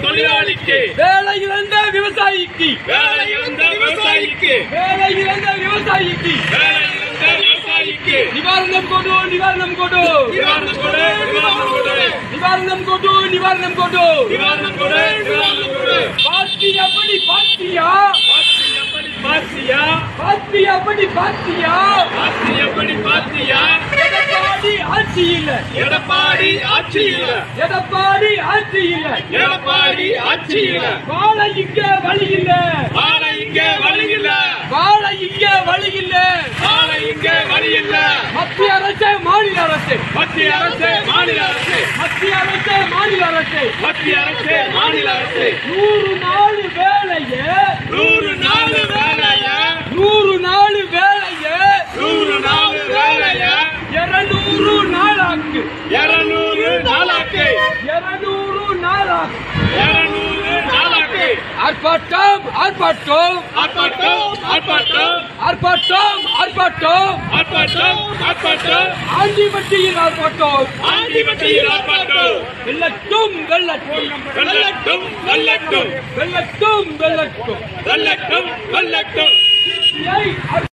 தொழிலாளிக்கு வேலை இழந்த விவசாயிக்கு வேலை இழந்த விவசாயிக்கு வேலை இழந்த விவசாயிக்கு வேலை இழந்த விவசாயிக்கு நிவாரணம் கொடு நிவாரணம் கொடு நிவாரணம் கொடு நிவாரணம் கொடு நிவாரணம் கொடு நிவாரணம் கொடு நிவாரணம் கொடு நிவாரணம் கொடு பார்த்தி அப்படி பார்த்தியா பாத்தி எப்படி பாத்தியா பார்த்தி அப்படி பார்த்தியா பாத்தி எப்படி பாத்தியா எடப்பாடி ஆட்சி இல்ல எடப்பாடி ஆட்சி இல்ல எடப்பாடி ஆட்சி இல்ல எடப்பாடி ஆட்சி இல்ல வாழ இங்க வழி இல்ல ஆனா இங்கே வழி இல்ல வாழ இங்க வழி இல்ல ஆனா இங்கே வழி இல்ல மத்திய அரசு மாநில அரசு மத்திய அரசு மாநில அரசு மத்திய அரசு மாநில அரசு மத்திய அரசு மாநில அரசு நூறு நாள் வேலைய நூறு நாள் வேலைய நூறு நாள் வேலைய நூறு நாள் வேலைய இருநூறு நாளாக்கு இருநூறு நாளாக்கு இருநூறு நாளாக்கு இருநூறு நாளாக்கு ஆர்ப்பாட்டம் ஆர்ப்பாட்டம் ஆர்ப்பாட்டம் ஆர்ப்பாட்டம் ஆர்ப்பாட்டம் ஆர்ப்பாட்டம் ஆர்ப்பாட்டம் ஆர்ப்பாட்டம் ஆண்டிபட்டியில் ஆர்ப்பாட்டம் ஆண்டிபட்டியில் ஆர்ப்பாட்டம் வெள்ளட்டும் வெள்ளட்டும் வெள்ளட்டும் வெள்ளட்டும் வெள்ளட்டும் வெள்ளட்டும் வெள்ளட்டும் வெள்ளட்டும் சிபிஐ